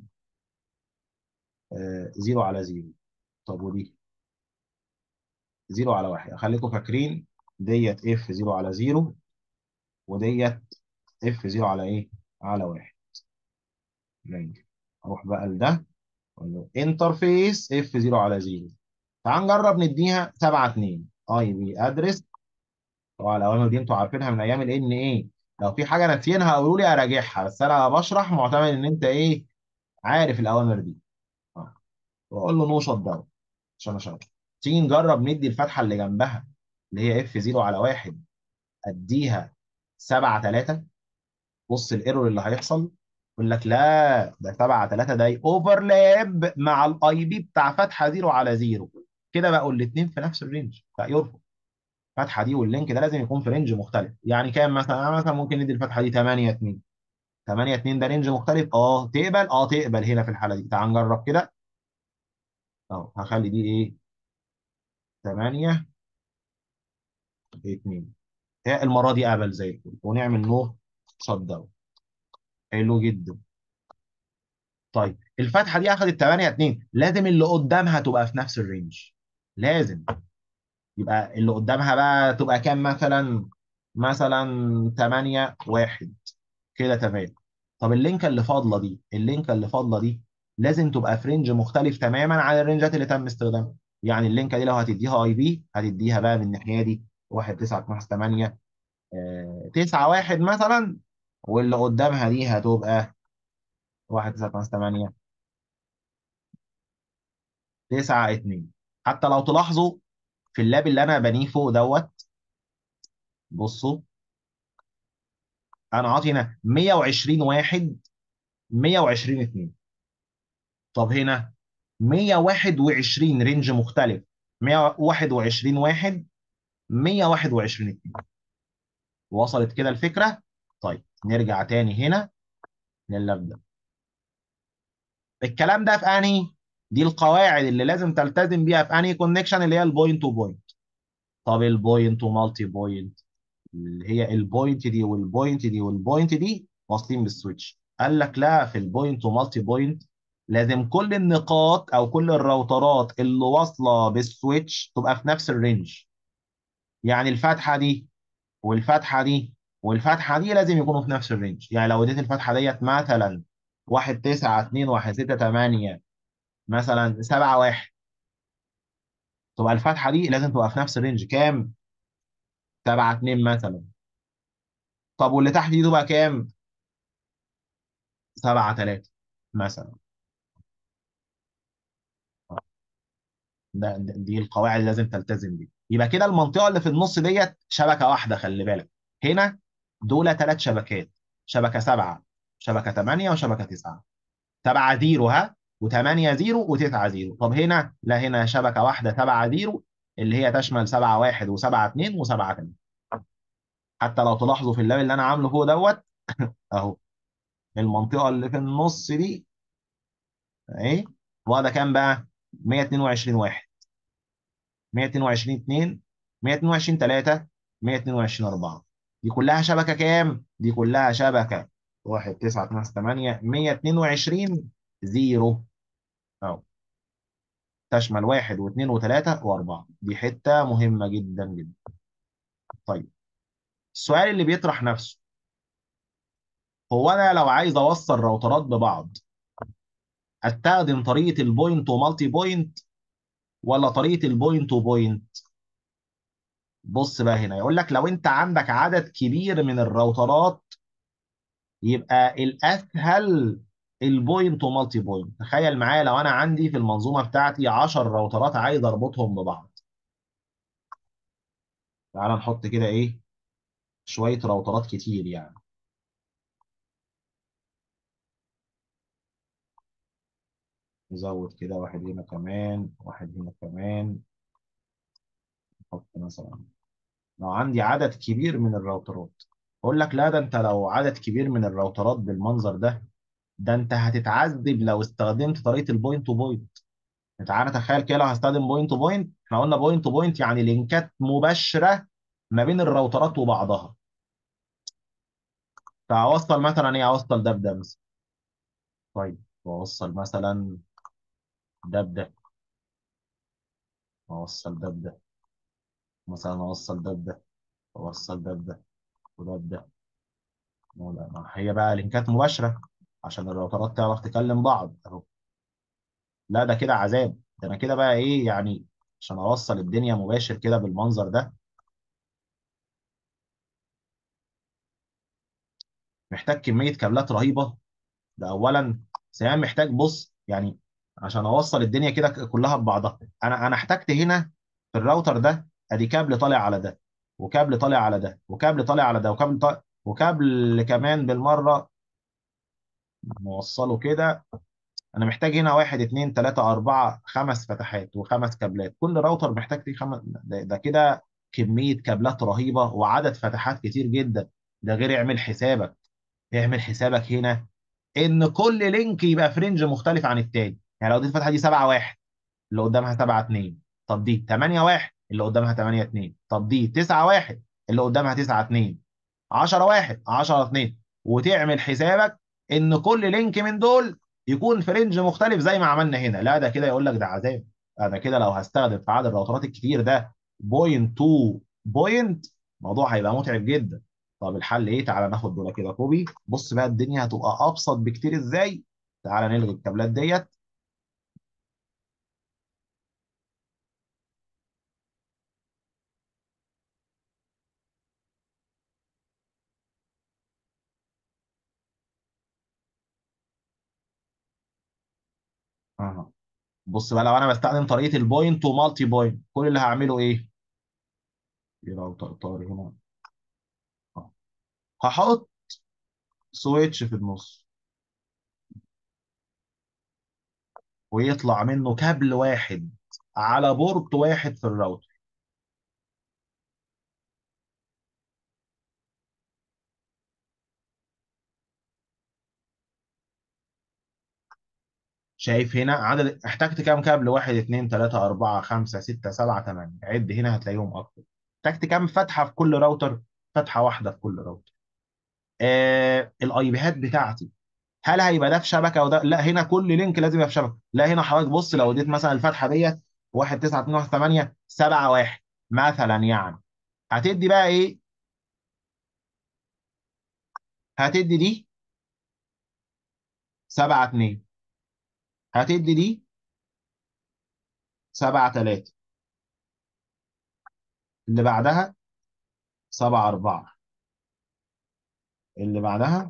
آه، زيرو على زيرو طب ودي زيرو على واحد خليكم فاكرين ديت اف زيرو على زيرو وديت اف زيرو على ايه؟ على واحد ماشي اروح بقى لده اقول له انترفيس اف زيرو على زيرو تعال نجرب نديها 7 2 اي بي ادرس طبعا الاوامر دي انتوا عارفينها من ايام الان ايه لو في حاجه ناسيينها قولوا لي اراجعها بس انا بشرح معتمد ان انت ايه عارف الاوامر دي اه واقول له نو شوت داون عشان اشغل تيجي نجرب ندي الفتحه اللي جنبها اللي هي اف 0 على 1 اديها 7 3 بص الايرور اللي هيحصل يقول لك لا ده 7 3 ده اوفرلاب مع الاي بي بتاع فتحه 0 على 0 كده بقوا الاثنين في نفس الرينج لا يرفض الفتحه دي واللينك ده لازم يكون في رينج مختلف يعني كام مثلا أنا مثلا ممكن ندي الفتحه دي 8 2 8 2 ده رينج مختلف اه تقبل اه تقبل هنا في الحاله دي تعال نجرب كده اهو هخلي دي ايه 8 2 هي المره دي قبل زي الفل ونعمل نو شت داون حلو جدا طيب الفتحه دي اخذت 8 2 لازم اللي قدامها تبقى في نفس الرينج لازم يبقى اللي قدامها بقى تبقى كام مثلا مثلا 8 1 كده تمام طب اللينكه اللي فاضله دي اللينكه اللي فاضله دي لازم تبقى في رينج مختلف تماما عن الرينجات اللي تم استخدامها يعني اللينكه دي لو هتديها اي بي هتديها بقى من الناحيه دي 1 9 12 8 9 1 مثلا واللي قدامها دي هتبقى 1 9 12 8 9 2 حتى لو تلاحظوا في اللاب اللي انا بنيه فوق دوت بصوا انا عاطي هنا 120 واحد 120 2 طب هنا 121 رينج مختلف 121 واحد 121 2 وصلت كده الفكرة طيب نرجع تاني هنا لللاب ده الكلام ده في انهي دي القواعد اللي لازم تلتزم بيها في انهي كونكشن اللي هي البوينت تو بوينت طب البوينت ومالتي بوينت اللي هي البوينت دي والبوينت دي والبوينت دي واصلين بالسويتش قال لك لا في البوينت ومالتي بوينت لازم كل النقاط او كل الراوترات اللي واصله بالسويتش تبقى في نفس الرينج يعني الفتحه دي والفتحه دي والفتحه دي لازم يكونوا في نفس الرينج يعني لو اديت الفتحه ديت مثلا 1 9 2 1 6 8 مثلا 7 1 تبقى الفتحه دي لازم تبقى في نفس الرينج كام 7 2 مثلا طب واللي تحت دي تبقى كام 7 3 مثلا ده ده- دي القواعد اللي لازم تلتزم بيها يبقى كده المنطقه اللي في النص ديت شبكه واحده خلي بالك هنا دول ثلاث شبكات شبكه 7 شبكه 8 وشبكه 9 7 0 ها و8 0 و9 0 طب هنا لا هنا شبكه واحده 7 0 اللي هي تشمل 7 1 و7 2 و7 8 حتى لو تلاحظوا في اللاب اللي انا عامله فوق دوت اهو المنطقه اللي في النص دي اهي واخده كام بقى 122 1 122 2 122 3 122 4 دي كلها شبكه كام دي كلها شبكه 1 9 12 8 122 0 اهو تشمل واحد واثنين وثلاثة وأربعة دي حتة مهمة جدا جدا طيب السؤال اللي بيطرح نفسه هو أنا لو عايز أوصل راوترات ببعض أستخدم طريقة البوينت ومالتي بوينت ولا طريقه البوينت تو بوينت بص بقى هنا يقول لك لو انت عندك عدد كبير من الراوترات يبقى الاسهل البوينت تو مالتي بوينت تخيل معايا لو انا عندي في المنظومه بتاعتي 10 راوترات عايز اربطهم ببعض تعال نحط كده ايه شويه راوترات كتير يعني نزود كده واحد هنا كمان واحد هنا كمان نحط مثلا لو عندي عدد كبير من الراوترات اقول لك لا ده انت لو عدد كبير من الراوترات بالمنظر ده ده انت هتتعذب لو استخدمت طريقه البوينت تو بوينت تعالى تخيل كده لو هستخدم بوينت تو بوينت احنا قلنا بوينت تو بوينت يعني لينكات مباشره ما بين الراوترات وبعضها فاوصل مثلا ايه اوصل ده بده مثلا طيب واوصل مثلا ده بده واوصل ده بده مثلا اوصل ده بده واوصل ده بده وده بده ولا- ما هي بقى لينكات مباشره عشان الراوترات تعرف تكلم بعض اهو لا ده كده عذاب ده انا كده بقى ايه يعني عشان اوصل الدنيا مباشر كده بالمنظر ده محتاج كميه كابلات رهيبه ده اولا ثانيا محتاج بص يعني عشان اوصل الدنيا كده كلها ببعضها انا انا احتجت هنا في الراوتر ده ادي كابل طالع على ده وكابل طالع على ده وكابل طالع على ده وكابل طالع وكابل كمان بالمره نوصله كده انا محتاج هنا واحد اتنين تلاته اربعه خمس فتحات وخمس كابلات كل راوتر محتاج فيه خمس ده, ده كده كميه كابلات رهيبه وعدد فتحات كتير جدا ده غير اعمل حسابك اعمل حسابك هنا ان كل لينك يبقى في رينج مختلف عن التاني يعني لو دي الفتحه دي 7 1 اللي قدامها 7 2 طب دي 8 1 اللي قدامها 8 2 طب دي 9 1 اللي قدامها 9 2 10 1 10 2 وتعمل حسابك ان كل لينك من دول يكون في رينج مختلف زي ما عملنا هنا لا ده كده يقول لك ده عذاب انا كده لو هستخدم في عدد الراوترات الكتير ده بوينت تو بوينت الموضوع هيبقى متعب جدا طب الحل ايه تعالى ناخد دول كده كوبي بص بقى الدنيا هتبقى ابسط بكتير ازاي تعالى نلغي الكابلات ديت اها بص بقى لو انا بستخدم طريقه البوينت ومالتي بوينت كل اللي هعمله ايه في راوتر طاري هنا آه. هحط سويتش في النص ويطلع منه كابل واحد على بورت واحد في الراوتر شايف هنا عدد احتجت كام كابل واحد اتنين تلاتة أربعة خمسة ستة سبعة تمانية عد هنا هتلاقيهم أكتر احتجت كام فتحة في كل راوتر فتحة واحدة في كل راوتر آه الاي بيهات بتاعتي هل هيبقى ده في شبكه وده لا هنا كل لينك لازم يبقى في شبكه لا هنا حضرتك بص لو اديت مثلا الفتحه ديت 1 9 2 1 8 7 1 مثلا يعني هتدي بقى ايه هتدي دي 7 2 هتدي دي 7 3 اللي بعدها 7 4 اللي بعدها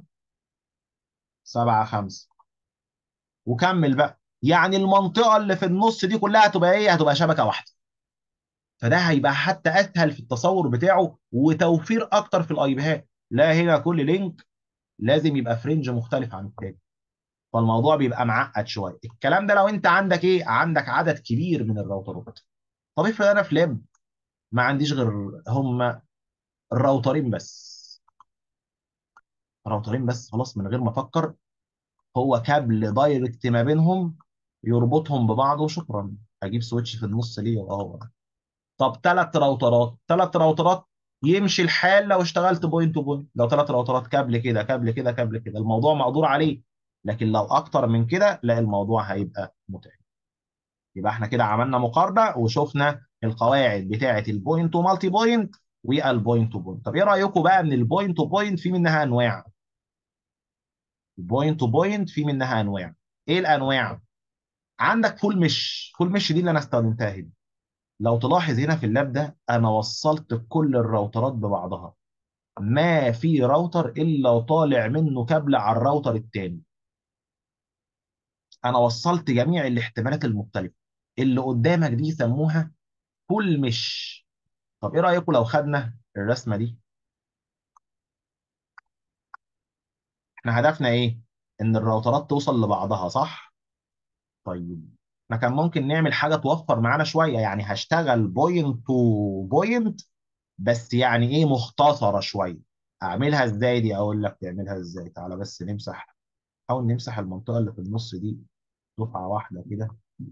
7 5 وكمل بقى يعني المنطقه اللي في النص دي كلها هتبقى ايه هتبقى شبكه واحده فده هيبقى حتى اسهل في التصور بتاعه وتوفير اكتر في الاي بيهات لا هنا كل لينك لازم يبقى في رينج مختلف عن التاني فالموضوع بيبقى معقد شويه الكلام ده لو انت عندك ايه عندك عدد كبير من الراوترات طب افرض انا في لاب ما عنديش غير هم الراوترين بس راوترين بس خلاص من غير ما افكر هو كابل دايركت ما بينهم يربطهم ببعض وشكرا اجيب سويتش في النص ليه اه طب ثلاث راوترات ثلاث راوترات يمشي الحال لو اشتغلت بوينت تو بوينت لو ثلاث راوترات كابل كده كابل كده كابل كده الموضوع مقدور عليه لكن لو اكتر من كده لا الموضوع هيبقى متعب يبقى احنا كده عملنا مقارنه وشفنا القواعد بتاعه البوينت ومالتي بوينت والبوينت تو بوينت طب ايه رايكم بقى ان البوينت تو بوينت في منها انواع البوينت تو بوينت في منها انواع ايه الانواع عندك فول مش فول مش دي اللي انا استخدمتها هنا لو تلاحظ هنا في اللاب ده انا وصلت كل الراوترات ببعضها ما في راوتر الا طالع منه كابل على الراوتر التاني انا وصلت جميع الاحتمالات المختلفه اللي قدامك دي يسموها فول مش طب ايه رايكم لو خدنا الرسمه دي احنا هدفنا ايه ان الراوترات توصل لبعضها صح طيب احنا كان ممكن نعمل حاجه توفر معانا شويه يعني هشتغل بوينت تو بوينت بس يعني ايه مختصره شويه اعملها ازاي دي اقول لك تعملها ازاي تعالى بس نمسح حاول نمسح المنطقه اللي في النص دي دفعه واحده كده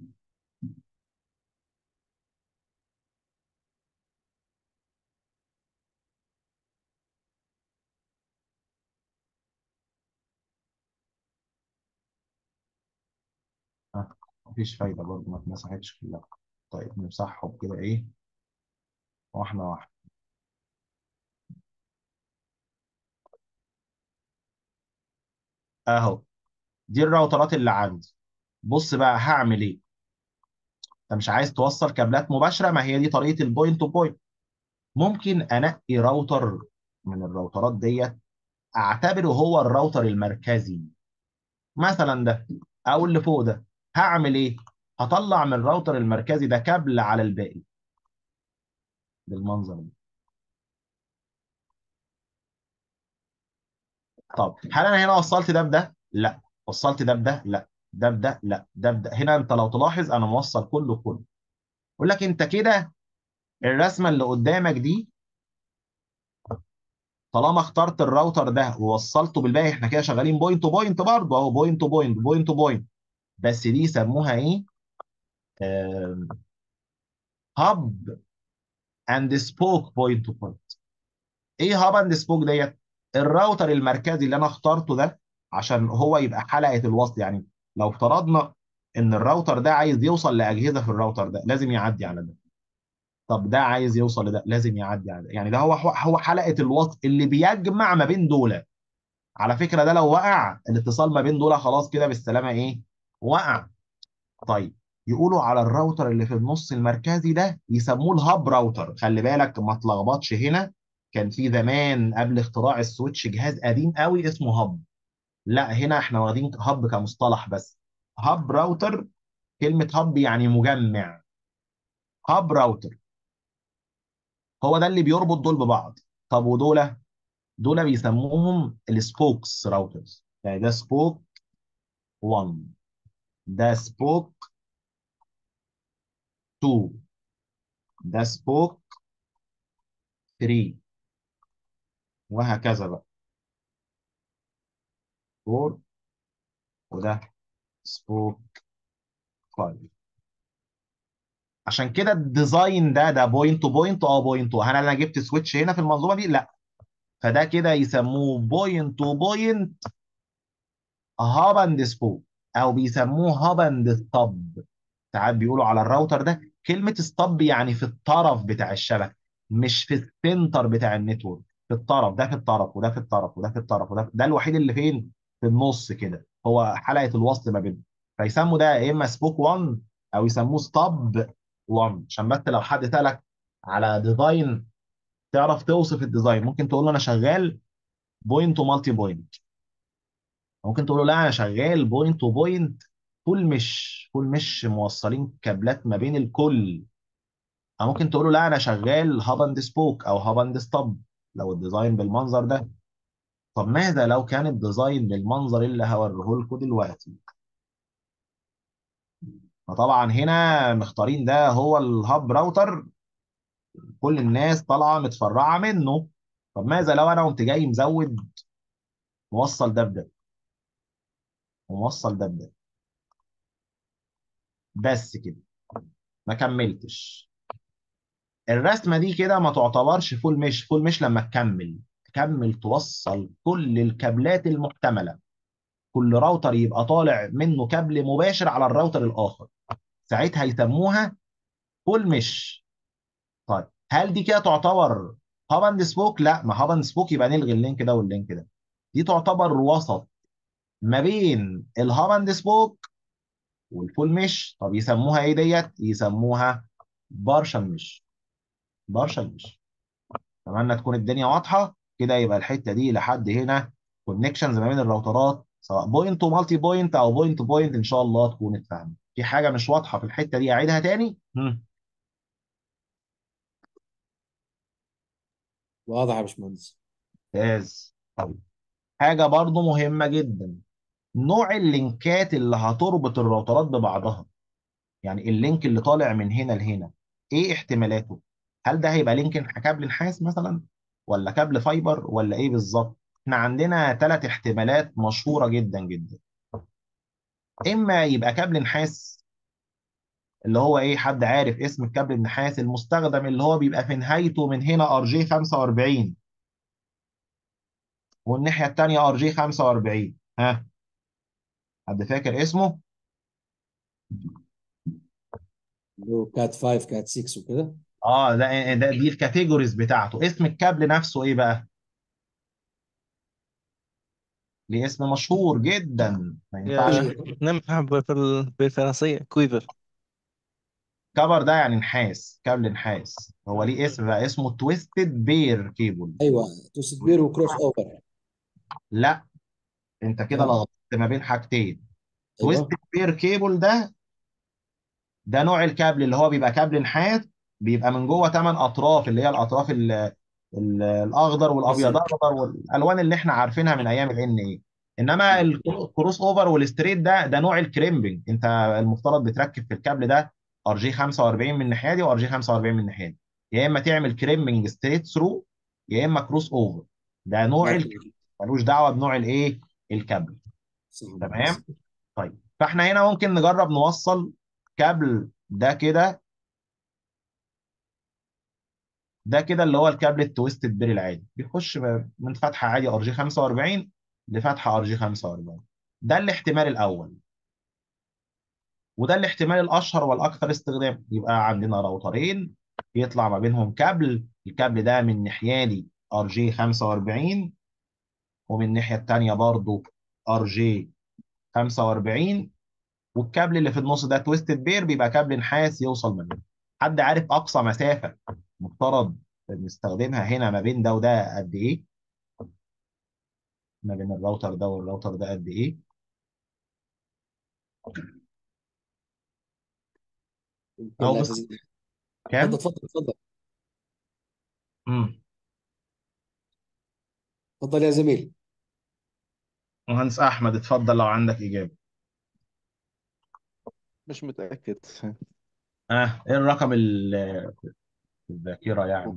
آه، مفيش فايده برضه ما اتمسحتش كلها طيب نمسحهم كده ايه واحده واحده اهو دي الراوترات اللي عندي بص بقى هعمل ايه انت مش عايز توصل كابلات مباشره ما هي دي طريقه البوينت تو بوينت ممكن انقي راوتر من الراوترات ديت اعتبره هو الراوتر المركزي مثلا ده او اللي فوق ده هعمل ايه هطلع من الراوتر المركزي ده كابل على الباقي بالمنظر ده طب هل انا هنا وصلت ده بده لا وصلت ده بده لا ده بده لا ده بده هنا انت لو تلاحظ انا موصل كله كله يقول لك انت كده الرسمه اللي قدامك دي طالما اخترت الراوتر ده ووصلته بالباقي احنا كده شغالين بوينت تو بوينت برضه اهو بوينت تو بوينت بوينت تو بوينت بس دي يسموها ايه هاب اند سبوك بوينت تو بوينت ايه هاب اند سبوك ديت الراوتر المركزي اللي انا اخترته ده عشان هو يبقى حلقه الوصل يعني لو افترضنا ان الراوتر ده عايز يوصل لاجهزه في الراوتر ده لازم يعدي على ده طب ده عايز يوصل لده لازم يعدي على ده يعني ده هو هو حلقه الوصل اللي بيجمع ما بين دول على فكره ده لو وقع الاتصال ما بين دول خلاص كده بالسلامه ايه وقع طيب يقولوا على الراوتر اللي في النص المركزي ده يسموه الهاب راوتر خلي بالك ما تلخبطش هنا كان في زمان قبل اختراع السويتش جهاز قديم قوي اسمه هاب لا هنا احنا واخدين هاب كمصطلح بس هاب راوتر كلمة هاب يعني مجمع هاب راوتر هو ده اللي بيربط دول ببعض طب ودول دول بيسموهم السبوكس راوترز يعني ده سبوك 1 ده سبوك 2 ده سبوك 3 وهكذا بقى 4 وده سبوك 5 عشان كده الديزاين ده ده بوينت تو بوينت اه بوينت تو هل انا جبت سويتش هنا في المنظومه دي لا فده كده يسموه بوينت تو بوينت هاب اند سبوك او بيسموه هاب اند ستاب ساعات بيقولوا على الراوتر ده كلمه ستاب يعني في الطرف بتاع الشبكه مش في السنتر بتاع النتورك في الطرف ده في الطرف وده في الطرف وده في الطرف وده ده الوحيد اللي فين في النص كده هو حلقه الوصل ما بينهم فيسموا ده يا اما سبوك 1 او يسموه ستاب 1 عشان بس لو حد سالك على ديزاين تعرف توصف الديزاين ممكن تقول له انا شغال بوينت ومالتي بوينت ممكن تقول له لا انا شغال بوينت وبوينت فول مش فول مش موصلين كابلات ما بين الكل او ممكن تقول له لا انا شغال هاب اند سبوك او هاب اند ستوب لو الديزاين بالمنظر ده طب ماذا لو كان الديزاين بالمنظر اللي هوريه لكم دلوقتي فطبعا هنا مختارين ده هو الهاب راوتر كل الناس طالعه متفرعه منه طب ماذا لو انا قمت جاي مزود موصل ده بده وموصل ده بده بس كده ما كملتش الرسمه دي كده ما تعتبرش فول مش فول مش لما تكمل تكمل توصل كل الكابلات المحتمله كل راوتر يبقى طالع منه كابل مباشر على الراوتر الاخر ساعتها يسموها فول مش طيب هل دي كده تعتبر هاب اند سبوك لا ما هاب اند سبوك يبقى نلغي اللينك ده واللينك ده دي تعتبر وسط ما بين الهاب اند سبوك والفول مش طب يسموها ايه ديت يسموها بارشل مش بارشل مش اتمنى تكون الدنيا واضحه كده يبقى الحته دي لحد هنا كونكشنز ما بين الراوترات سواء بوينت ومالتي بوينت او بوينت تو بوينت ان شاء الله تكون اتفهمت في حاجه مش واضحه في الحته دي اعيدها تاني هم. واضح يا باشمهندس ممتاز طيب حاجه برضو مهمه جدا نوع اللينكات اللي هتربط الراوترات ببعضها يعني اللينك اللي طالع من هنا لهنا ايه احتمالاته هل ده هيبقى لينك كابل نحاس مثلا ولا كابل فايبر ولا ايه بالظبط احنا عندنا ثلاث احتمالات مشهوره جدا جدا اما يبقى كابل نحاس اللي هو ايه حد عارف اسم الكابل النحاس المستخدم اللي هو بيبقى في نهايته من هنا ار جي 45 والناحيه الثانيه ار جي 45 ها حد فاكر اسمه اللي هو كات 5 كات 6 وكده اه ده, ده دي الكاتيجوريز بتاعته اسم الكابل نفسه ايه بقى ليه اسم مشهور جدا ما ينفعش يا نمفع بال- بالفرنسية كويفر كفر ده يعني نحاس كابل نحاس هو ليه اسم بقى اسمه تويستد بير كيبل ايوه توست بير وكروس اوفر لا انت كده اه لخبطت ما بين حاجتين تويستد ايوه بير كيبل ده ده نوع الكابل اللي هو بيبقى كابل نحاس بيبقى من جوه ثمان اطراف اللي هي الاطراف ال ال الاخضر والابيض ازرق اخضر والالوان اللي احنا عارفينها من ايام الان ايه انما الكروس اوفر والستريت ده ده نوع الكريمبنج انت المفترض بتركب في الكابل ده ار جي 45 من الناحيه دي وار جي 45 من الناحيه دي يا اما تعمل كريمبنج ستريت ثرو يا اما كروس اوفر ده نوع ده الكابل ملوش دعوه بنوع الايه الكابل صح تمام طيب فاحنا هنا ممكن نجرب نوصل كابل ده كده ده كده اللي هو الكابل التويستد بير العادي بيخش من فتحه عادي ار جي 45 لفتحه ار جي 45 ده الاحتمال الاول وده الاحتمال الاشهر والاكثر استخدام يبقى عندنا راوترين يطلع ما بينهم كابل الكابل ده من ناحيه لي ار جي 45 ومن الناحيه الثانيه برضه ار جي 45 والكابل اللي في النص ده تويستد بير بيبقى كابل نحاس يوصل ما بينهم حد عارف اقصى مسافه مفترض نستخدمها هنا ما بين ده وده قد ايه ما بين الراوتر ده والراوتر ده قد ايه يمكن او لا بص تزيد كام اتفضل اتفضل اتفضل امم اتفضل يا زميل مهندس احمد اتفضل لو عندك اجابه مش متأكد اه ايه الرقم ال- في الذاكره يعني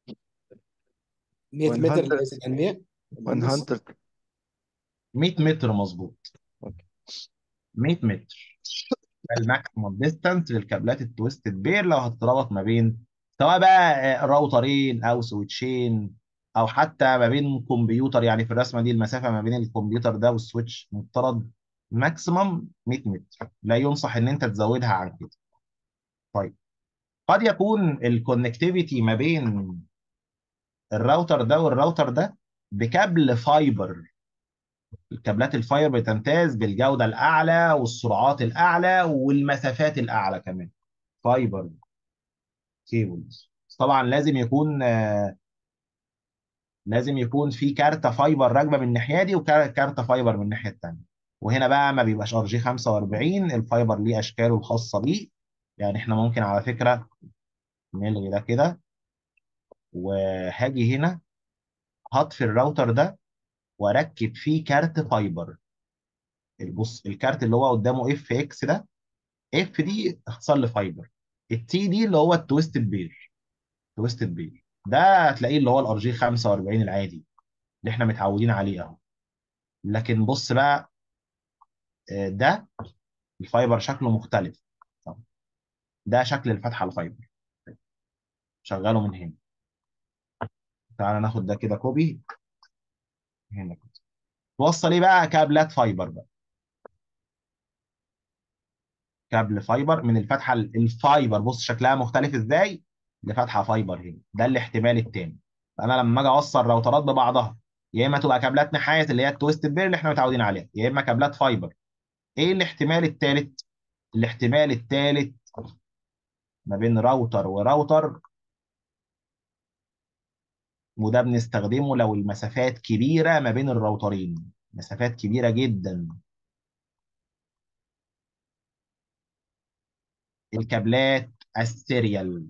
100 متر 100 ليس عن 100 مهندس 100 100 متر مظبوط أوكي. 100 متر ده الماكسيمم ديستانس للكابلات التويستد بير لو هتتربط ما بين سواء بقى آه، راوترين او سويتشين او حتى ما بين كمبيوتر يعني في الرسمه دي المسافه ما بين الكمبيوتر ده والسويتش مفترض ماكسيمم 100 متر لا ينصح ان انت تزودها عن كده طيب قد يكون الكونكتيفيتي ما بين الراوتر ده والراوتر ده بكابل فايبر الكابلات الفايبر بتمتاز بالجودة الأعلى والسرعات الأعلى والمسافات الأعلى كمان فايبر كيبلز طبعا لازم يكون آه، لازم يكون في كارتة فايبر راكبة من الناحية دي وكارتة فايبر من الناحية التانية وهنا بقى ما بيبقاش ار جي 45 الفايبر ليه أشكاله الخاصة بيه يعني احنا ممكن على فكرة نلغي ده كده وهاجي هنا هطفي الراوتر ده واركب فيه كارت فايبر بص الكارت اللي هو قدامه اف اكس ده اف دي اختصار لفايبر التي دي اللي هو التويستد بير تويستد بير ده هتلاقيه اللي هو الار جي 45 العادي اللي احنا متعودين عليه اهو لكن بص بقى آه، ده الفايبر شكله مختلف طب ده شكل الفتحه الفايبر شغله من هنا تعالى ناخد ده كده كوبي هنا كده توصل ايه بقى كابلات فايبر بقى كابل فايبر من الفتحه ال- الفايبر بص شكلها مختلف ازاي لفتحه فايبر هنا ده الاحتمال التاني فانا لما اجي اوصل راوترات ببعضها يا اما تبقى كابلات نحاس اللي هي التويست بير اللي احنا متعودين عليها يا اما كابلات فايبر ايه الاحتمال التالت الاحتمال الثالث ما بين راوتر وراوتر وده بنستخدمه لو المسافات كبيرة ما بين الراوترين مسافات كبيرة جدا الكابلات السيريال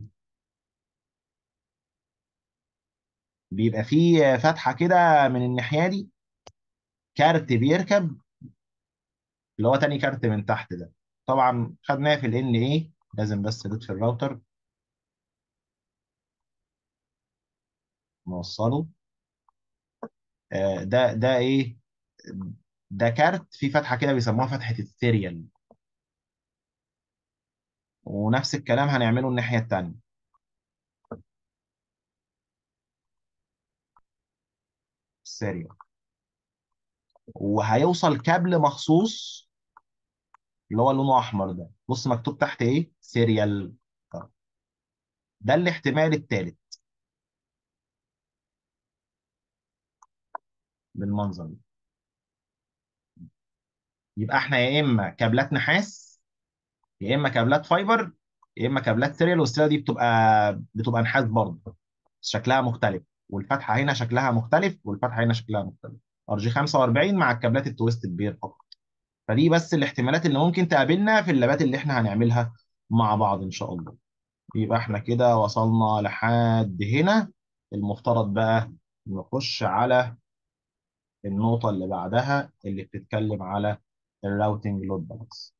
بيبقى فيه فتحة كده من الناحية دي كارت بيركب اللي هو تاني كارت من تحت ده طبعا خدناه في ال ايه لازم بس روت في الراوتر نوصله آه، ده ده ايه ده كارت فيه فتحة كده بيسموها فتحة السيريال ونفس الكلام هنعمله الناحية التانية السيريال وهيوصل كابل مخصوص اللي هو لونه احمر ده بص مكتوب تحت ايه سيريال ده الاحتمال الثالث بالمنظر ده يبقى احنا يا اما كابلات نحاس يا اما كابلات فايبر يا اما كابلات سيريال والسيريال دي بتبقى بتبقى نحاس برضه بس شكلها مختلف والفتحه هنا شكلها مختلف والفتحه هنا شكلها مختلف ار جي 45 مع الكابلات التويست بير فقط فدي بس الاحتمالات اللي ممكن تقابلنا في اللابات اللي احنا هنعملها مع بعض ان شاء الله يبقى احنا كده وصلنا لحد هنا المفترض بقى نخش على النقطة اللي بعدها اللي بتتكلم على الراوتنج لود بالانس